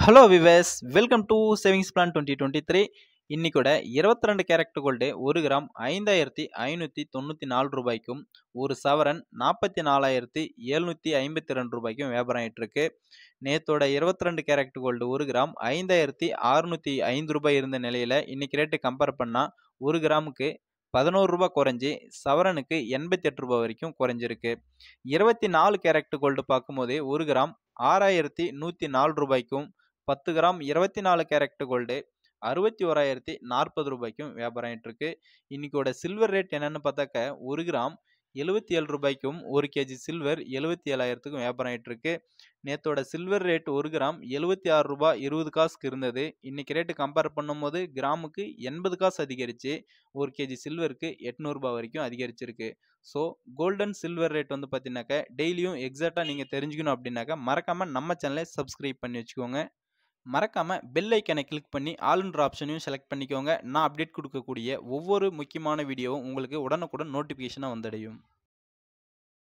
hello viewers welcome to savings plan twenty twenty three இன்னைக்கூட இருபத்தி ரெண்டு கேரக்டர் கோல்டு ஒரு கிராம் ஐந்தாயிரத்தி ஐநூற்றி தொண்ணூற்றி நாலு ரூபாய்க்கும் ஒரு சவரன் நாற்பத்தி நாலாயிரத்தி எழுநூற்றி ஐம்பத்தி ரெண்டு ரூபாய்க்கும் வியாபாரம் ஆயிட்டு இருக்கு நேத்தோட இருபத்தி ரெண்டு கேரக்டர் கோல்டு ஒரு கிராம் ஐந்தாயிரத்தி அறுநூற்றி ஐந்து ரூபாய் இருந்த நிலையில் இன்னைக்கு ரேட்டு கம்பேர் பண்ணால் ஒரு கிராமுக்கு பதினோரு ரூபாய் குறைஞ்சி சவரனுக்கு எண்பத்தி எட்டு ரூபாய் வரைக்கும் குறைஞ்சிருக்கு இருபத்தி நாலு கேரக்டர் கோல்டு பார்க்கும்போதே ஒரு கிராம் ஆறாயிரத்தி நூற்றி நாலு ரூபாய்க்கும் பத்து கிராம் இருபத்தி நாலு கேரக்டர் கோல்டு அறுபத்தி ஓராயிரத்தி நாற்பது ரூபாய்க்கும் வியாபாரம் ஆயிட்டு இருக்கு இன்னைக்கோட சில்வர் ரேட் என்னன்னு பார்த்தாக்க ஒரு கிராம் எழுபத்தி ஏழு ரூபாய்க்கும் ஒரு கேஜி சில்வர் எழுபத்தி ஏழாயிரத்துக்கும் வியாபாரம் ஆயிட்டு இருக்கு நேத்தோட சில்வர் ரேட் ஒரு கிராம் எழுபத்தி ஆறு ரூபாய் இருபது காசுக்கு இருந்தது இன்னைக்கு ரேட்டு கம்பேர் பண்ணும்போது கிராமுக்கு எண்பது காசு அதிகரிச்சு ஒரு கேஜி சில்வருக்கு எட்நூறுபா வரைக்கும் அதிகரிச்சிருக்கு ஸோ கோல்டன் சில்வர் ரேட் வந்து பார்த்தீங்கன்னாக்கா டெய்லியும் எக்ஸாக்டாக நீங்கள் தெரிஞ்சுக்கணும் அப்படின்னாக்கா மறக்காமல் நம்ம சேனலை சப்ஸ்கிரைப் பண்ணி வச்சுக்கோங்க மறக்காமல் பெல் ஐக்கனை கிளிக் பண்ணி ஆல்ன்ற ஆப்ஷனையும் செலக்ட் பண்ணிக்கோங்க நான் அப்டேட் கொடுக்கக்கூடிய ஒவ்வொரு முக்கியமான வீடியோவும் உங்களுக்கு உடனுக்குடன் நோட்டிஃபிகேஷனாக வந்துடையும்